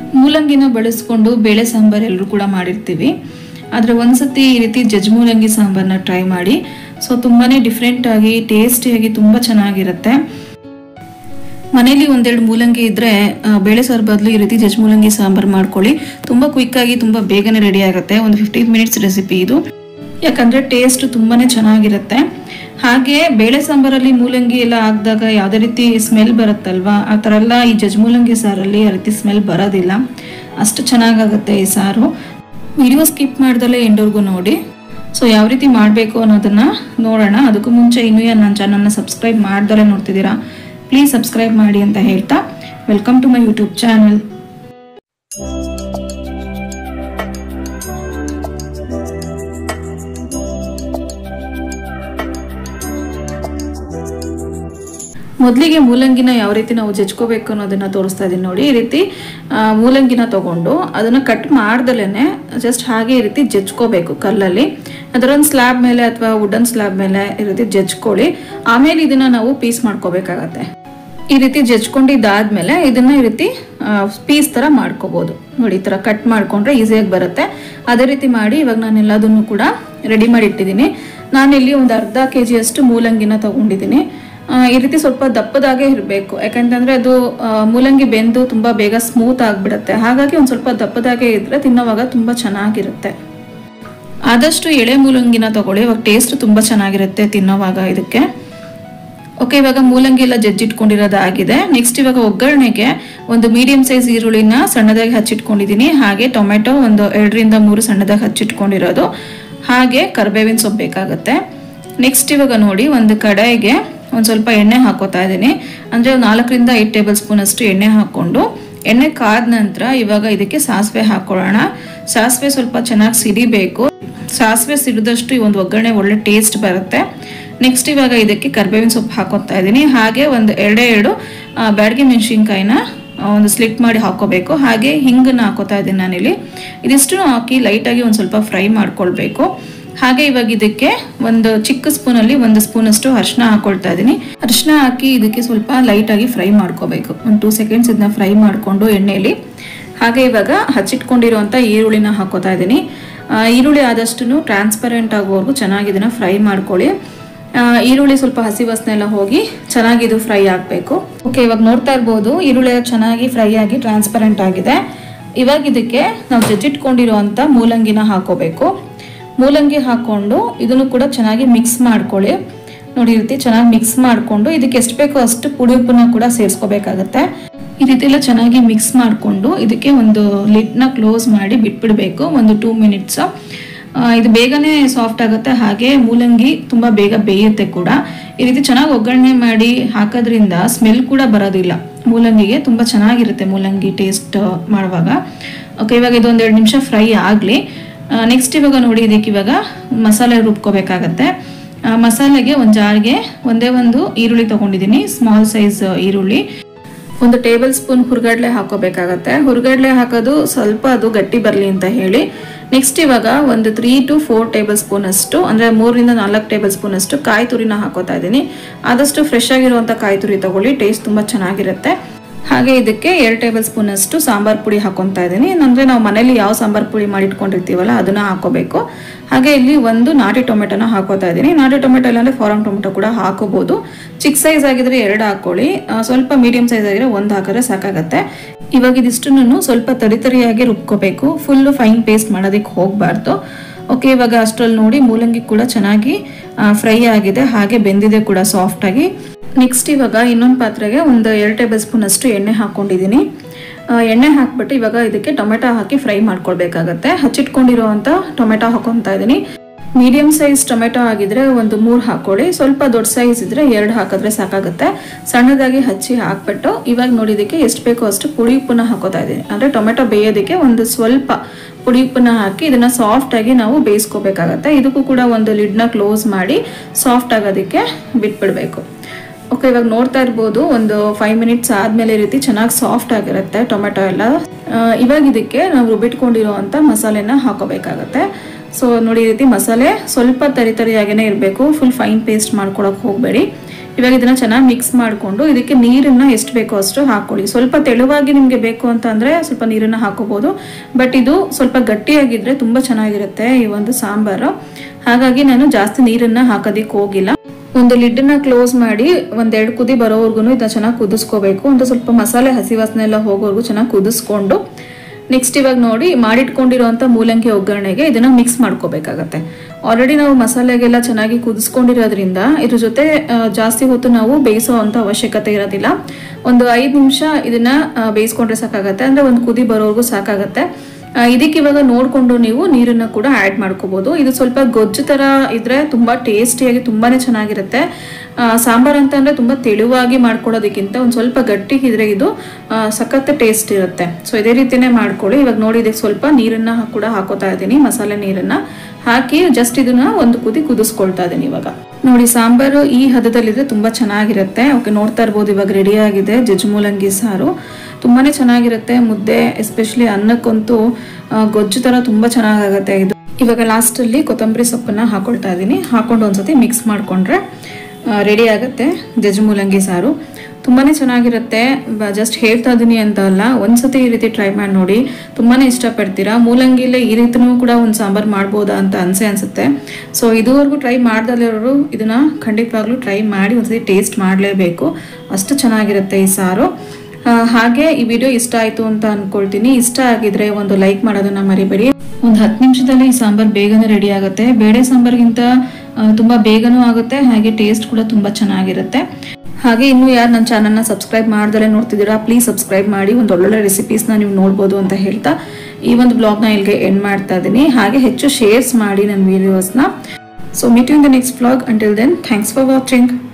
ಮೂಲಂಗಿನ ಬಳಸ್ಕೊಂಡು ಬೇಳೆ ಸಾಂಬಾರ್ ಎಲ್ಲರೂ ಕೂಡ ಮಾಡಿರ್ತೀವಿ ಆದರೆ ಒಂದ್ಸತಿ ಈ ರೀತಿ ಜಜ್ ಮೂಲಂಗಿ ಸಾಂಬಾರನ್ನ ಟ್ರೈ ಮಾಡಿ ಸೊ ತುಂಬಾ ಡಿಫ್ರೆಂಟಾಗಿ ಟೇಸ್ಟಿಯಾಗಿ ತುಂಬ ಚೆನ್ನಾಗಿರುತ್ತೆ ಮನೇಲಿ ಒಂದೆರಡು ಮೂಲಂಗಿ ಇದ್ದರೆ ಬೇಳೆ ಸಾರು ಬದಲು ಈ ರೀತಿ ಜಜ್ ಮೂಲಂಗಿ ಸಾಂಬಾರು ಮಾಡ್ಕೊಳ್ಳಿ ತುಂಬ ಕ್ವಿಕ್ಕಾಗಿ ತುಂಬ ಬೇಗನೆ ರೆಡಿ ಆಗುತ್ತೆ ಒಂದು ಫಿಫ್ಟೀನ್ ಮಿನಿಟ್ಸ್ ರೆಸಿಪಿ ಇದು ಯಾಕಂದರೆ ಟೇಸ್ಟ್ ತುಂಬಾ ಚೆನ್ನಾಗಿರುತ್ತೆ ಹಾಗೆ ಬೇಳೆ ಸಾಂಬಾರಲ್ಲಿ ಮೂಲಂಗಿ ಎಲ್ಲ ಹಾಕಿದಾಗ ಯಾವುದೇ ರೀತಿ ಸ್ಮೆಲ್ ಬರುತ್ತಲ್ವಾ ಆ ಥರ ಎಲ್ಲ ಈ ಜಜ್ ಮೂಲಂಗಿ ಸಾರಲ್ಲಿ ಆ ರೀತಿ ಸ್ಮೆಲ್ ಬರೋದಿಲ್ಲ ಅಷ್ಟು ಚೆನ್ನಾಗಾಗುತ್ತೆ ಈ ಸಾರು ವಿಡಿಯೋ ಸ್ಕಿಪ್ ಮಾಡ್ದಲೇ ಎಂಡೋರ್ಗು ನೋಡಿ ಸೊ ಯಾವ ರೀತಿ ಮಾಡಬೇಕು ಅನ್ನೋದನ್ನ ನೋಡೋಣ ಅದಕ್ಕೂ ಮುಂಚೆ ಇನ್ನೂ ಯಾರು ನನ್ನ ಚಾನಲ್ನ ಸಬ್ಸ್ಕ್ರೈಬ್ ಮಾಡ್ದಲೇ ನೋಡ್ತಿದ್ದೀರಾ ಪ್ಲೀಸ್ ಸಬ್ಸ್ಕ್ರೈಬ್ ಮಾಡಿ ಅಂತ ಹೇಳ್ತಾ welcome to my YouTube channel ಮೊದಲಿಗೆ ಮೂಲಂಗಿನ ಯಾವ ರೀತಿ ನಾವು ಜಜ್ಕೋಬೇಕು ಅನ್ನೋದನ್ನ ತೋರಿಸ್ತಾ ಇದ್ದೀನಿ ನೋಡಿ ಈ ರೀತಿ ಆ, ಮೂಲಂಗಿನ ತಗೊಂಡು ಅದನ್ನ ಕಟ್ ಮಾಡ್ದಲೇ ಜಸ್ಟ್ ಹಾಗೆ ಈ ರೀತಿ ಜಜ್ಕೋಬೇಕು ಕಲ್ಲಲ್ಲಿ ಅದರೊಂದು ಸ್ಲ್ಯಾಬ್ ಮೇಲೆ ಅಥವಾ ವುಡನ್ ಸ್ಲ್ಯಾಬ್ ಮೇಲೆ ಈ ರೀತಿ ಜಜ್ಕೊಳ್ಳಿ ಆಮೇಲೆ ಇದನ್ನ ನಾವು ಪೀಸ್ ಮಾಡ್ಕೋಬೇಕಾಗತ್ತೆ ಈ ರೀತಿ ಜಜ್ಕೊಂಡಿದ್ದಾದ್ಮೇಲೆ ಇದನ್ನ ಈ ರೀತಿ ಪೀಸ್ ತರ ಮಾಡ್ಕೋಬಹುದು ನೋಡಿ ಈ ತರ ಕಟ್ ಮಾಡ್ಕೊಂಡ್ರೆ ಈಸಿಯಾಗಿ ಬರುತ್ತೆ ಅದೇ ರೀತಿ ಮಾಡಿ ಇವಾಗ ನಾನು ಎಲ್ಲದನ್ನು ಕೂಡ ರೆಡಿ ಮಾಡಿ ಇಟ್ಟಿದ್ದೀನಿ ನಾನಿಲ್ಲಿ ಒಂದು ಅರ್ಧ ಕೆ ಜಿಯಷ್ಟು ಮೂಲಂಗಿನ ತಗೊಂಡಿದ್ದೀನಿ ಆ, ಈ ರೀತಿ ಸ್ವಲ್ಪ ದಪ್ಪದಾಗೆ ಇರಬೇಕು ಯಾಕಂತಂದ್ರೆ ಅದು ಆ, ಮೂಲಂಗಿ ಬೆಂದು ತುಂಬಾ ಬೇಗ ಸ್ಮೂತ್ ಆಗಿಬಿಡುತ್ತೆ ಹಾಗಾಗಿ ಒಂದು ಸ್ವಲ್ಪ ದಪ್ಪದಾಗೆ ಇದ್ರೆ ತಿನ್ನೋವಾಗ ತುಂಬಾ ಚೆನ್ನಾಗಿರುತ್ತೆ ಆದಷ್ಟು ಎಳೆ ಮೂಲಂಗಿನ ತಗೊಳ್ಳಿ ಇವಾಗ ಟೇಸ್ಟ್ ತುಂಬಾ ಚೆನ್ನಾಗಿರುತ್ತೆ ತಿನ್ನೋವಾಗ ಇದಕ್ಕೆ ಓಕೆ ಇವಾಗ ಮೂಲಂಗಿ ಎಲ್ಲ ಜಜ್ಜಿಟ್ಕೊಂಡಿರೋದಾಗಿದೆ ನೆಕ್ಸ್ಟ್ ಇವಾಗ ಒಗ್ಗರಣೆಗೆ ಒಂದು ಮೀಡಿಯಂ ಸೈಜ್ ಈರುಳ್ಳಿನ ಸಣ್ಣದಾಗಿ ಹಚ್ಚಿಟ್ಕೊಂಡಿದ್ದೀನಿ ಹಾಗೆ ಟೊಮೆಟೊ ಒಂದು ಎರಡರಿಂದ ಮೂರು ಸಣ್ಣದಾಗಿ ಹಚ್ಚಿಟ್ಕೊಂಡಿರೋದು ಹಾಗೆ ಕರಿಬೇವಿನ ಸೊಪ್ಪು ಬೇಕಾಗುತ್ತೆ ನೆಕ್ಸ್ಟ್ ಇವಾಗ ನೋಡಿ ಒಂದು ಕಡಾಯಿಗೆ ಒಂದು ಸ್ವಲ್ಪ ಎಣ್ಣೆ ಹಾಕೋತಾ ಇದ್ದೀನಿ ಅಂದರೆ ಒಂದು ನಾಲ್ಕರಿಂದ ಐದು ಟೇಬಲ್ ಸ್ಪೂನ್ ಅಷ್ಟು ಎಣ್ಣೆ ಹಾಕ್ಕೊಂಡು ಎಣ್ಣೆ ಕಾದ ನಂತರ ಇವಾಗ ಇದಕ್ಕೆ ಸಾಸಿವೆ ಹಾಕೊಳ್ಳೋಣ ಸಾಸಿವೆ ಸ್ವಲ್ಪ ಚೆನ್ನಾಗಿ ಸಿಡಿಬೇಕು ಸಾಸಿವೆ ಸಿಡಿದಷ್ಟು ಈ ಒಂದು ಒಗ್ಗರಣೆ ಒಳ್ಳೆ ಟೇಸ್ಟ್ ಬರುತ್ತೆ ನೆಕ್ಸ್ಟ್ ಇವಾಗ ಇದಕ್ಕೆ ಕರ್ಬೇವಿನ ಸೊಪ್ಪು ಹಾಕೋತಾ ಇದ್ದೀನಿ ಹಾಗೆ ಒಂದು ಎರಡೇ ಎರಡು ಆ, ಬ್ಯಾಡಗಿ ಮೆಣಸಿನ್ಕಾಯಿನ ಒಂದು ಸ್ಲಿಟ್ ಮಾಡಿ ಹಾಕೋಬೇಕು ಹಾಗೆ ಹಿಂಗನ್ನ ಹಾಕೋತಾ ಇದ್ದೀನಿ ನಾನಿಲ್ಲಿ ಇದಿಷ್ಟು ಹಾಕಿ ಲೈಟಾಗಿ ಒಂದು ಸ್ವಲ್ಪ ಫ್ರೈ ಮಾಡ್ಕೊಳ್ಬೇಕು ಹಾಗೆ ಇವಾಗ ಇದಕ್ಕೆ ಒಂದು ಚಿಕ್ಕ ಸ್ಪೂನಲ್ಲಿ ಒಂದು ಸ್ಪೂನ್ ಅಷ್ಟು ಅರಿಶಿನ ಹಾಕೊಳ್ತಾ ಇದ್ದೀನಿ ಅರಿಶಿನ ಹಾಕಿ ಇದಕ್ಕೆ ಸ್ವಲ್ಪ ಲೈಟಾಗಿ ಫ್ರೈ ಮಾಡ್ಕೋಬೇಕು ಒಂದು ಟೂ ಸೆಕೆಂಡ್ಸ್ ಇದನ್ನ ಫ್ರೈ ಮಾಡಿಕೊಂಡು ಎಣ್ಣೆಯಲ್ಲಿ ಹಾಗೆ ಇವಾಗ ಹಚ್ಚಿಟ್ಕೊಂಡಿರುವಂಥ ಈರುಳ್ಳಿನ ಹಾಕೋತಾ ಇದ್ದೀನಿ ಆ, ಈರುಳ್ಳಿ ಆದಷ್ಟು ಟ್ರಾನ್ಸ್ಪರೆಂಟ್ ಆಗೋವರೆಗೂ ಚೆನ್ನಾಗಿ ಇದನ್ನ ಫ್ರೈ ಮಾಡ್ಕೊಳ್ಳಿ ಆ, ಈರುಳ್ಳಿ ಸ್ವಲ್ಪ ಹಸಿ ವಾಸನೆ ಎಲ್ಲ ಹೋಗಿ ಚೆನ್ನಾಗಿ ಇದು ಫ್ರೈ ಆಗಬೇಕು ಓಕೆ ಇವಾಗ ನೋಡ್ತಾ ಇರ್ಬೋದು ಈರುಳ್ಳಿ ಎಲ್ಲ ಚೆನ್ನಾಗಿ ಫ್ರೈ ಆಗಿ ಟ್ರಾನ್ಸ್ಪರೆಂಟ್ ಆಗಿದೆ ಇವಾಗ ಇದಕ್ಕೆ ನಾವು ಜಜ್ಜಿಟ್ಕೊಂಡಿರುವಂಥ ಮೂಲಂಗಿನ ಹಾಕೋಬೇಕು ಮೂಲಂಗಿ ಹಾಕೊಂಡು ಇದನ್ನು ಕೂಡ ಚೆನ್ನಾಗಿ ಮಿಕ್ಸ್ ಮಾಡ್ಕೊಳ್ಳಿ ನೋಡಿ ಈ ರೀತಿ ಚೆನ್ನಾಗಿ ಮಿಕ್ಸ್ ಮಾಡಿಕೊಂಡು ಇದಕ್ಕೆ ಎಷ್ಟು ಬೇಕೋ ಅಷ್ಟು ಪುಡಿ ಉಪ್ಪನ್ನ ಕೂಡ ಸೇರಿಸ್ಕೋಬೇಕಾಗತ್ತೆ ಈ ರೀತಿ ಎಲ್ಲ ಚೆನ್ನಾಗಿ ಮಿಕ್ಸ್ ಮಾಡಿಕೊಂಡು ಇದಕ್ಕೆ ಒಂದು ಲಿಡ್ನ ಕ್ಲೋಸ್ ಮಾಡಿ ಬಿಟ್ಬಿಡಬೇಕು ಒಂದು ಟೂ ಮಿನಿಟ್ಸ್ ಇದು ಬೇಗನೆ ಸಾಫ್ಟ್ ಆಗುತ್ತೆ ಹಾಗೆ ಮೂಲಂಗಿ ತುಂಬ ಬೇಗ ಬೇಯುತ್ತೆ ಕೂಡ ಈ ರೀತಿ ಚೆನ್ನಾಗಿ ಒಗ್ಗರಣೆ ಮಾಡಿ ಹಾಕೋದ್ರಿಂದ ಸ್ಮೆಲ್ ಕೂಡ ಬರೋದಿಲ್ಲ ಮೂಲಂಗಿಗೆ ತುಂಬ ಚೆನ್ನಾಗಿರುತ್ತೆ ಮೂಲಂಗಿ ಟೇಸ್ಟ್ ಮಾಡುವಾಗ ಓಕೆ ಇವಾಗ ಇದು ಒಂದೆರಡು ನಿಮಿಷ ಫ್ರೈ ಆಗಲಿ ನೆಕ್ಸ್ಟ್ ಇವಾಗ ನೋಡಿ ಇದಕ್ಕೆ ಇವಾಗ ಮಸಾಲೆ ರುಬ್ಕೋಬೇಕಾಗತ್ತೆ ಆ, ಮಸಾಲೆಗೆ ಒಂದು ಜಾರ್ಗೆ ಒಂದೇ ಒಂದು ಈರುಳ್ಳಿ ತಗೊಂಡಿದ್ದೀನಿ ಸ್ಮಾಲ್ ಸೈಜ್ ಈರುಳ್ಳಿ ಒಂದು ಟೇಬಲ್ ಸ್ಪೂನ್ ಹುರ್ಗಡ್ಲೆ ಹಾಕೋಬೇಕಾಗತ್ತೆ ಹುರ್ಗಡ್ಲೆ ಹಾಕೋದು ಸ್ವಲ್ಪ ಅದು ಗಟ್ಟಿ ಬರಲಿ ಅಂತ ಹೇಳಿ ನೆಕ್ಸ್ಟ್ ಇವಾಗ ಒಂದು three to four tablespoon ಅಷ್ಟು ಅಂದರೆ ಮೂರರಿಂದ ನಾಲ್ಕು ಟೇಬಲ್ ಸ್ಪೂನ್ ಅಷ್ಟು ಕಾಯಿ ತುರಿನ ಹಾಕೋತಾ ಇದ್ದೀನಿ ಆದಷ್ಟು ಫ್ರೆಶ್ ಆಗಿರುವಂಥ ಕಾಯಿ ತುರಿ ತಗೊಳ್ಳಿ ಟೇಸ್ಟ್ ತುಂಬ ಚೆನ್ನಾಗಿರುತ್ತೆ ಹಾಗೆ ಇದಕ್ಕೆ ಎರಡು ಟೇಬಲ್ ಸ್ಪೂನ್ ಅಷ್ಟು ಸಾಂಬಾರ್ ಪುಡಿ ಹಾಕೊತಾ ಇದ್ದೀನಿ ಅಂದರೆ ನಾವು ಮನೇಲಿ ಯಾವ ಸಾಂಬಾರ್ ಪುಡಿ ಮಾಡಿಟ್ಕೊಂಡಿರ್ತೀವಲ್ಲ ಅದನ್ನ ಹಾಕೋಬೇಕು ಹಾಗೆ ಇಲ್ಲಿ ಒಂದು ನಾಟಿ ಟೊಮೆಟೊನ ಹಾಕೋತಾ ಇದ್ದೀನಿ ನಾಟಿ ಟೊಮೆಟೊ ಇಲ್ಲಾಂದ್ರೆ ಫಾರಮ್ ಟೊಮೆಟೊ ಕೂಡ ಹಾಕೋಬಹುದು ಚಿಕ್ಕ ಸೈಜ್ ಆಗಿದ್ರೆ ಎರಡು ಹಾಕೊಳ್ಳಿ ಆ, ಸ್ವಲ್ಪ ಮೀಡಿಯಂ ಸೈಜ್ ಆಗಿದ್ರೆ ಒಂದು ಹಾಕಿದ್ರೆ ಸಾಕಾಗತ್ತೆ ಇವಾಗ ಇದಿಷ್ಟನ್ನು ಸ್ವಲ್ಪ ತರಿತರಿಯಾಗಿ ರುಬ್ಕೋಬೇಕು ಫುಲ್ ಫೈನ್ ಪೇಸ್ಟ್ ಮಾಡೋದಕ್ಕೆ ಹೋಗಬಾರ್ದು ಓಕೆ ಇವಾಗ ಅಷ್ಟರಲ್ಲಿ ನೋಡಿ ಮೂಲಂಗಿ ಕೂಡ ಚೆನ್ನಾಗಿ ಫ್ರೈ ಆಗಿದೆ ಹಾಗೆ ಬೆಂದಿದೆ ಕೂಡ ಸಾಫ್ಟಾಗಿ ನೆಕ್ಸ್ಟ್ ಇವಾಗ ಇನ್ನೊಂದು ಪಾತ್ರೆಗೆ ಒಂದು ಎರಡು ಟೇಬಲ್ ಸ್ಪೂನ್ ಅಷ್ಟು ಎಣ್ಣೆ ಹಾಕ್ಕೊಂಡಿದ್ದೀನಿ ಆ, ಎಣ್ಣೆ ಹಾಕ್ಬಿಟ್ಟು ಇವಾಗ ಇದಕ್ಕೆ ಟೊಮೆಟೊ ಹಾಕಿ ಫ್ರೈ ಮಾಡ್ಕೊಳ್ಬೇಕಾಗತ್ತೆ ಹಚ್ಚಿಟ್ಕೊಂಡಿರುವಂಥ ಟೊಮೆಟೊ ಹಾಕೊತಾ ಇದ್ದೀನಿ ಮೀಡಿಯಂ ಸೈಜ್ ಟೊಮೆಟೊ ಆಗಿದ್ರೆ ಒಂದು ಮೂರು ಹಾಕೊಳ್ಳಿ ಸ್ವಲ್ಪ ದೊಡ್ಡ ಸೈಜ್ ಇದ್ರೆ ಎರಡು ಹಾಕಿದ್ರೆ ಸಾಕಾಗುತ್ತೆ ಸಣ್ಣದಾಗಿ ಹಚ್ಚಿ ಹಾಕ್ಬಿಟ್ಟು ಇವಾಗ ನೋಡಿದಕ್ಕೆ ಎಷ್ಟು ಬೇಕೋ ಅಷ್ಟು ಪುಡಿ ಉಪ್ಪನ್ನ ಹಾಕೋತಾ ಇದ್ದೀನಿ ಅಂದರೆ ಟೊಮೆಟೊ ಬೇಯೋದಕ್ಕೆ ಒಂದು ಸ್ವಲ್ಪ ಪುಡಿ ಉಪ್ಪನ್ನ ಹಾಕಿ ಇದನ್ನ ಸಾಫ್ಟ್ ಆಗಿ ನಾವು ಬೇಯಿಸ್ಕೋಬೇಕಾಗತ್ತೆ ಇದಕ್ಕೂ ಕೂಡ ಒಂದು ಲಿಡ್ನ ಕ್ಲೋಸ್ ಮಾಡಿ ಸಾಫ್ಟ್ ಆಗೋದಕ್ಕೆ ಬಿಟ್ಬಿಡ್ಬೇಕು ಓಕೆ ಇವಾಗ ನೋಡ್ತಾ ಇರ್ಬೋದು ಒಂದು ಫೈವ್ ಮಿನಿಟ್ಸ್ ಆದಮೇಲೆ ಈ ರೀತಿ ಚೆನ್ನಾಗಿ ಸಾಫ್ಟ್ ಆಗಿರುತ್ತೆ ಟೊಮೆಟೊ ಎಲ್ಲ ಆ, ಇವಾಗ ಇದಕ್ಕೆ ನಾವು ರುಬ್ಬಿಟ್ಕೊಂಡಿರೋವಂಥ ಮಸಾಲೆನ ಹಾಕೋಬೇಕಾಗತ್ತೆ ಸೊ ನೋಡಿ ಈ ರೀತಿ ಮಸಾಲೆ ಸ್ವಲ್ಪ ತರಿ ತರಿಯಾಗೇ ಇರಬೇಕು ಫುಲ್ ಫೈನ್ ಪೇಸ್ಟ್ ಮಾಡ್ಕೊಳಕ್ಕೆ ಹೋಗಬೇಡಿ ಇವಾಗ ಇದನ್ನ ಚೆನ್ನಾಗಿ ಮಿಕ್ಸ್ ಮಾಡಿಕೊಂಡು ಇದಕ್ಕೆ ನೀರನ್ನ ಎಷ್ಟು ಬೇಕೋ ಅಷ್ಟು ಹಾಕೊಳ್ಳಿ ಸ್ವಲ್ಪ ತೆಳುವಾಗಿ ನಿಮಗೆ ಬೇಕು ಅಂತ ಅಂದ್ರೆ ಸ್ವಲ್ಪ ನೀರನ್ನ ಹಾಕೋಬಹುದು ಬಟ್ ಇದು ಸ್ವಲ್ಪ ಗಟ್ಟಿಯಾಗಿದ್ರೆ ತುಂಬಾ ಚೆನ್ನಾಗಿರುತ್ತೆ ಈ ಒಂದು ಸಾಂಬಾರು ಹಾಗಾಗಿ ನಾನು ಜಾಸ್ತಿ ನೀರನ್ನ ಹಾಕೋದಿಕ್ಕೆ ಹೋಗಿಲ್ಲ ಒಂದು ಲಿಡ್ನ ಕ್ಲೋಸ್ ಮಾಡಿ ಒಂದೆರಡು ಕುದಿ ಬರೋವರೆಗೂ ಇದನ್ನ ಚೆನ್ನಾಗಿ ಕುದಿಸ್ಕೋಬೇಕು ಒಂದು ಸ್ವಲ್ಪ ಮಸಾಲೆ ಹಸಿ ವಾಸನೆ ಎಲ್ಲ ಹೋಗೋವರೆಗೂ ಚೆನ್ನಾಗಿ ಕುದಿಸ್ಕೊಂಡು ನೆಕ್ಸ್ಟ್ ಇವಾಗ ನೋಡಿ ಮಾಡಿಟ್ಕೊಂಡಿರೋಂಥ ಮೂಲಂಗಿ ಒಗ್ಗರಣೆಗೆ ಇದನ್ನ ಮಿಕ್ಸ್ ಮಾಡ್ಕೋಬೇಕಾಗತ್ತೆ ಆಲ್ರೆಡಿ ನಾವು ಮಸಾಲೆಗೆಲ್ಲ ಚೆನ್ನಾಗಿ ಕುದಿಸ್ಕೊಂಡಿರೋದ್ರಿಂದ ಇದ್ರ ಜೊತೆ ಆ, ಜಾಸ್ತಿ ಹೊತ್ತು ನಾವು ಬೇಯಿಸೋ ಅಂತ ಅವಶ್ಯಕತೆ ಇರೋದಿಲ್ಲ ಒಂದು ಐದು ನಿಮಿಷ ಇದನ್ನ ಆ, ಬೇಯಿಸ್ಕೊಂಡ್ರೆ ಸಾಕಾಗತ್ತೆ ಅಂದ್ರೆ ಒಂದು ಕುದಿ ಬರೋವರೆಗೂ ಸಾಕಾಗತ್ತೆ ಆ, ಇದಕ್ಕೆ ಇವಾಗ ನೋಡಿಕೊಂಡು ನೀವು ನೀರನ್ನ ಕೂಡ ಆ್ಯಡ್ ಮಾಡ್ಕೋಬಹುದು ಇದು ಸ್ವಲ್ಪ ಗೊಜ್ಜು ಥರ ಇದ್ರೆ ತುಂಬ ಟೇಸ್ಟಿಯಾಗಿ ತುಂಬಾನೇ ಚೆನ್ನಾಗಿರುತ್ತೆ ಆ, ಸಾಂಬಾರ್ ಅಂತ ಅಂದ್ರೆ ತುಂಬ ತೆಳುವಾಗಿ ಮಾಡ್ಕೊಡೋದಕ್ಕಿಂತ ಒಂದು ಸ್ವಲ್ಪ ಗಟ್ಟಿಗಿದ್ರೆ ಇದು ಆ, ಸಖತ್ ಟೇಸ್ಟ್ ಇರುತ್ತೆ ಸೊ ಇದೇ ರೀತಿನೇ ಮಾಡ್ಕೊಳ್ಳಿ ಇವಾಗ ನೋಡಿ ಇದಕ್ಕೆ ಸ್ವಲ್ಪ ನೀರನ್ನ ಕೂಡ ಹಾಕೋತಾ ಇದ್ದೀನಿ ಮಸಾಲೆ ನೀರನ್ನ ಹಾಕಿ ಜಸ್ಟ್ ಇದನ್ನ ಒಂದು ಕುದಿ ಕುದಿಸ್ಕೊಳ್ತಾ ಇದ್ದೀನಿ ಇವಾಗ ನೋಡಿ ಸಾಂಬಾರು ಈ ಹದದಲ್ಲಿದ್ರೆ ತುಂಬಾ ಚೆನ್ನಾಗಿರುತ್ತೆ ಓಕೆ ನೋಡ್ತಾ ಇರ್ಬೋದು ಇವಾಗ ರೆಡಿ ಆಗಿದೆ ಜಜ್ಮೂಲಂಗಿ ಸಾರು ತುಂಬಾನೇ ಚೆನ್ನಾಗಿರುತ್ತೆ ಮುದ್ದೆ ಎಸ್ಪೆಷಲಿ ಅನ್ನಕ್ಕಂತೂ ಆ, ಗೊಜ್ಜು ತರ ತುಂಬಾ ಚೆನ್ನಾಗಾಗತ್ತೆ ಇದು ಇವಾಗ ಲಾಸ್ಟ್ ಅಲ್ಲಿ ಕೊತ್ತಂಬರಿ ಸೊಪ್ಪನ್ನ ಹಾಕೊಳ್ತಾ ಇದ್ದೀನಿ ಹಾಕೊಂಡು ಒಂದ್ಸತಿ ಮಿಕ್ಸ್ ಮಾಡ್ಕೊಂಡ್ರೆ ರೆಡಿ ಆಗುತ್ತೆ ಜಜ್ಮೂಲಂಗಿ ಸಾರು ತುಂಬಾನೇ ಚೆನ್ನಾಗಿರುತ್ತೆ ಜಸ್ಟ್ ಹೇಳ್ತಾ ಇದ್ದೀನಿ ಅಂತ ಅಲ್ಲ ಒಂದ್ಸತಿ ಈ ರೀತಿ ಟ್ರೈ ಮಾಡಿ ನೋಡಿ ತುಂಬಾನೇ ಇಷ್ಟಪಡ್ತೀರಾ ಮೂಲಂಗಿಲೇ ಈ ರೀತಿನೂ ಕೂಡ ಒಂದು ಸಾಂಬಾರ್ ಮಾಡ್ಬೋದಾ ಅಂತ ಅನ್ಸೆ ಅನ್ಸುತ್ತೆ ಸೊ ಇದುವರೆಗೂ ಟ್ರೈ ಮಾಡ್ದಲ್ಲಿರೋರು ಇದನ್ನ ಖಂಡಿತವಾಗ್ಲೂ ಟ್ರೈ ಮಾಡಿ ಒಂದ್ಸತಿ ಟೇಸ್ಟ್ ಮಾಡಲೇಬೇಕು ಅಷ್ಟು ಚೆನ್ನಾಗಿರುತ್ತೆ ಈ ಸಾರು ಆ, ಹಾಗೆ ಈ ವಿಡಿಯೋ ಇಷ್ಟ ಆಯ್ತು ಅಂತ ಅನ್ಕೊಳ್ತೀನಿ ಇಷ್ಟ ಆಗಿದ್ರೆ ಒಂದು ಲೈಕ್ ಮಾಡೋದನ್ನ ಮರಿಬೇಡಿ ಒಂದು ಹತ್ತು ನಿಮಿಷದಲ್ಲಿ ಈ ಸಾಂಬಾರ್ ಬೇಗನೆ ರೆಡಿ ಆಗುತ್ತೆ ಬೇಳೆ ಸಾಂಬಾರ್ಗಿಂತ ಆ, ತುಂಬಾ ಬೇಗನೂ ಆಗುತ್ತೆ ಹಾಗೆ ಟೇಸ್ಟ್ ಕೂಡ ತುಂಬಾ ಚೆನ್ನಾಗಿರುತ್ತೆ ಹಾಗೆ ಇನ್ನು ಯಾರು ನನ್ನ ಚಾನಲ್ನ ಸಬ್ಸ್ಕ್ರೈಬ್ ಮಾಡ್ದಲೇ ನೋಡ್ತಿದ್ದೀರಾ ಪ್ಲೀಸ್ ಸಬ್ಸ್ಕ್ರೈಬ್ ಮಾಡಿ ಒಂದು ಒಳ್ಳೊಳ್ಳೆ ರೆಸಿಪೀಸ್ನ ನೀವು ನೋಡ್ಬೋದು ಅಂತ ಹೇಳ್ತಾ ಈ ಒಂದು ಬ್ಲಾಗ್ನ ಇಲ್ಲಿಗೆ ಎಂಡ್ ಮಾಡ್ತಾ ಇದ್ದೀನಿ ಹಾಗೆ ಹೆಚ್ಚು ಶೇರ್ಸ್ ಮಾಡಿ ನನ್ನ ವೀಡಿಯೋಸ್ನ so meet in the next blog until then thanks for watching